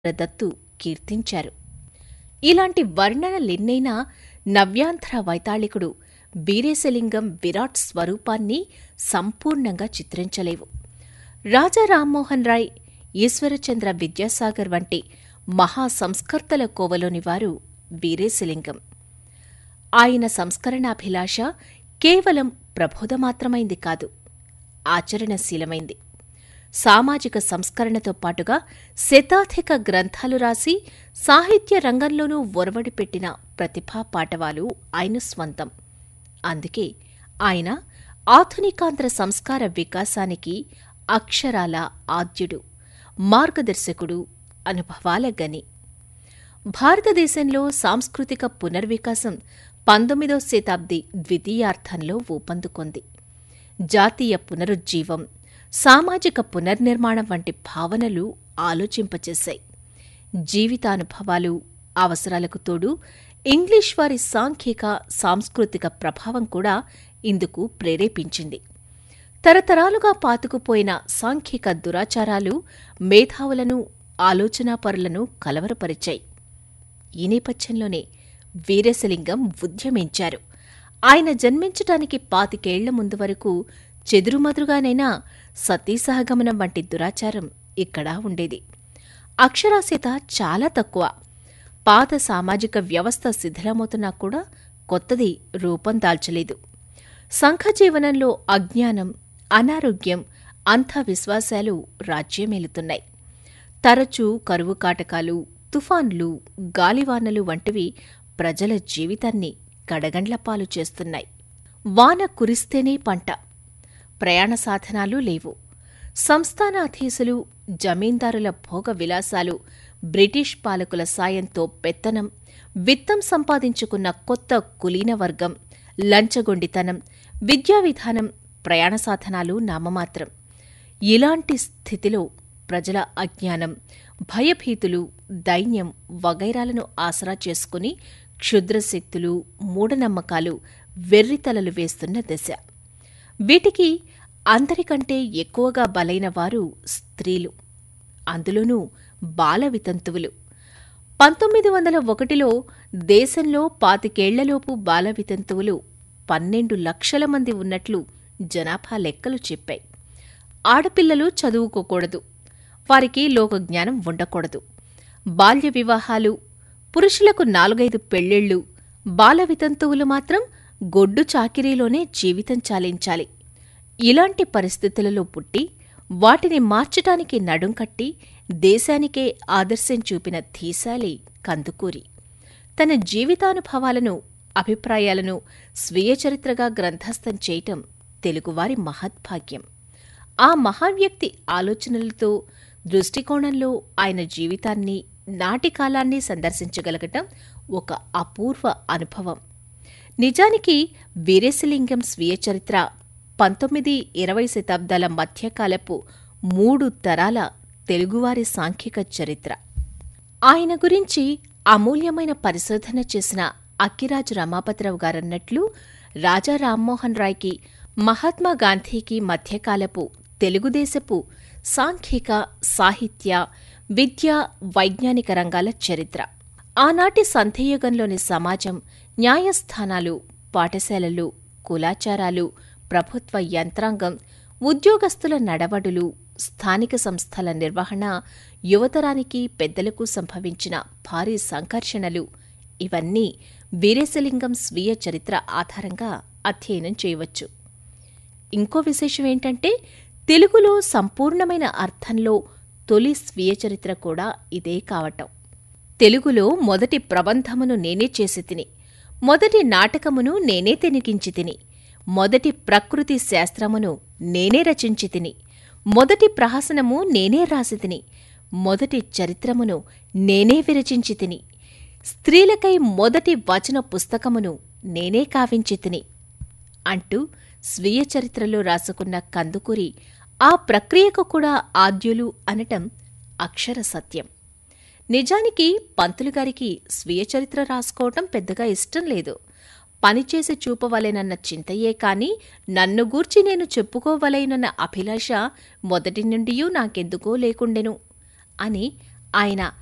దత్తు కీర్తించారు ఇలాంటి వర్ణనలెన్నైనా నవ్యాంధ్ర వైతాళికుడు బీరేశలింగం విరాట్ స్వరూపాన్ని సంపూర్ణంగా చిత్రించలేవు రాజా రామ్మోహన్ రాయ్ ఈశ్వరచంద్ర విద్యాసాగర్ వంటి మహా సంస్కర్తల కోవలోని వారు వీరేశలింగం ఆయన సంస్కరణాభిలాష కేవలం ప్రబోధమాత్రమైంది కాదు ఆచరణశీలమైంది సామాజిక సంస్కరణతో పాటుగా శతాధిక గ్రంథాలు రాసి సాహిత్య రంగంలోనూ ఒరవడి పెట్టిన ప్రతిభా పాటవాలు ఆయన స్వంతం అందుకే ఆయన ఆధునికాంధ్ర సంస్కార వికాసానికి అక్షరాల ఆద్యుడు మార్గదర్శకుడు అనుభవాల గని భారతదేశంలో సాంస్కృతిక పునర్వికాసం పంతొమ్మిదో శతాబ్ది ద్వితీయార్థంలో ఊపందుకొంది జాతీయ పునరుజ్జీవం సామాజిక పునర్నిర్మాణం వంటి భావనలు ఆలోచింపచేశాయి జీవితానుభవాలు అవసరాలకు తోడు ఇంగ్లీష్ వారి సాంఘిక సాంస్కృతిక ప్రభావం కూడా ఇందుకు ప్రేరేపించింది తరతరాలుగా పాతుకుపోయిన సాంఘిక దురాచారాలు మేధావులను ఆలోచనాపరులను కలవరపరిచాయి ఈ నేపథ్యంలోనే వీరేశలింగం ఉద్యమించారు ఆయన జన్మించటానికి పాతికేళ్ల ముందు వరకు చెదురుమదురుగానైనా సతీసహగమనం వంటి దురాచారం ఇక్కడా ఉండేది అక్షరాస్యత చాలా తక్కువ పాత సామాజిక వ్యవస్థ శిథిలమవుతున్నా కూడా కొత్తది రూపం దాల్చలేదు సంఘజీవనంలో అజ్ఞానం అనారోగ్యం అంధవిశ్వాసాలు రాజ్యమేలుతున్నాయి తరచూ కరువు కాటకాలు తుఫాన్లు గాలివానలు వంటివి ప్రజల జీవితాన్ని కడగండ్లపాలు చేస్తున్నాయి వాన కురిస్తేనే పంట ప్రయాణ సాధనాలు లేవు సంస్థానాధీశులు జమీందారుల భోగ విలాసాలు బ్రిటిష్ పాలకుల సాయంతో పెత్తనం విత్తం సంపాదించుకున్న కొత్త కులీన వర్గం లంచగొండితనం విద్యా విధానం ప్రయాణ సాధనాలు నామమాత్రం ఇలాంటి స్థితిలో ప్రజల అజ్ఞానం భయభీతులు దైన్యం వగైరాలను ఆసరా చేసుకుని క్షుద్రశక్తులు మూఢనమ్మకాలు వెర్రితలలు వేస్తున్న దశ వీటికి అందరికంటే ఎక్కువగా బలైన వారు స్త్రీలు అందులోనూ బాల వితంతువులు పంతొమ్మిది వందల ఒకటిలో దేశంలో పాతికేళ్లలోపు బాల వితంతువులు పన్నెండు లక్షల మంది ఉన్నట్లు జనాభా లెక్కలు చెప్పాయి ఆడపిల్లలు చదువుకోకూడదు వారికి లోకజ్ఞానం ఉండకూడదు బాల్య వివాహాలు పురుషులకు నాలుగైదు పెళ్ళిళ్ళు బాల వితంతువులు మాత్రం గొడ్డు చాకిరీలోనే జీవితం చాలించాలి ఇలాంటి పరిస్థితులలో పుట్టి వాటిని మార్చటానికి నడుం కట్టి దేశానికే ఆదర్శం చూపిన ధీశాలి కందుకూరి తన జీవితానుభవాలను అభిప్రాయాలను స్వీయ చరిత్రగా గ్రంథస్థం చేయటం తెలుగువారి మహద్భాగ్యం ఆ మహావ్యక్తి ఆలోచనలతో దృష్టికోణంలో ఆయన జీవితాన్ని నాటి కాలాన్ని సందర్శించగలగటం ఒక అపూర్వ అనుభవం నిజానికి వీరేశలింగం స్వీయ చరిత్ర పంతొమ్మిది ఇరవై శతాబ్దాల మధ్యకాలపు మూడు తరాల తెలుగువారి సాంఘిక చరిత్ర ఆయన గురించి అమూల్యమైన పరిశోధన చేసిన అక్కిరాజు రమాపతిరావు గారన్నట్లు రాజా రామ్మోహన్ రాయ్కి మహాత్మా గాంధీకి మధ్యకాలపు తెలుగుదేశపు సాంఘిక సాహిత్య విద్యా వైజ్ఞానిక రంగాల చరిత్ర ఆనాటి సంధియుగంలోని సమాజం న్యాయస్థానాలు పాఠశాలలు కులాచారాలు ప్రభుత్వ యంత్రాంగం ఉద్యోగస్తుల నడవడులు స్థానిక సంస్థల నిర్వహణ యువతరానికి పెద్దలకు సంభవించిన భారీ సంఘర్షణలు ఇవన్నీ వీరేశలింగం స్వీయ చరిత్ర ఆధారంగా అధ్యయనం చేయవచ్చు ఇంకో విశేషం ఏంటంటే తెలుగులో సంపూర్ణమైన అర్థంలో తొలి స్వీయ చరిత్ర కూడా ఇదే కావటం తెలుగులో మొదటి ప్రబంధమును నేనే చేసి తిని మొదటి నాటకమును నేనే తెనికించి తిని మొదటి ప్రకృతి శాస్త్రమును నేనే రచించి తిని మొదటి ప్రహసనము నేనే రాసి తిని మొదటి చరిత్రమును నేనే విరచించి తిని స్త్రీలకై మొదటి వచన పుస్తకమును నేనే కావించి తిని అంటూ స్వీయ చరిత్రలో రాసుకున్న కందుకూరి ఆ ప్రక్రియకు కూడా ఆద్యులు అనటం అక్షర సత్యం నిజానికి పంతులుగారికి స్వీయ చరిత్ర రాసుకోవటం పెద్దగా ఇష్టం లేదు పనిచేసి చూపవలెనన్న చింతయే కాని నన్ను గూర్చి నేను చెప్పుకోవలెనన్న అభిలాష మొదటి నుండియూ నాకెందుకో లేకుండెను అని ఆయన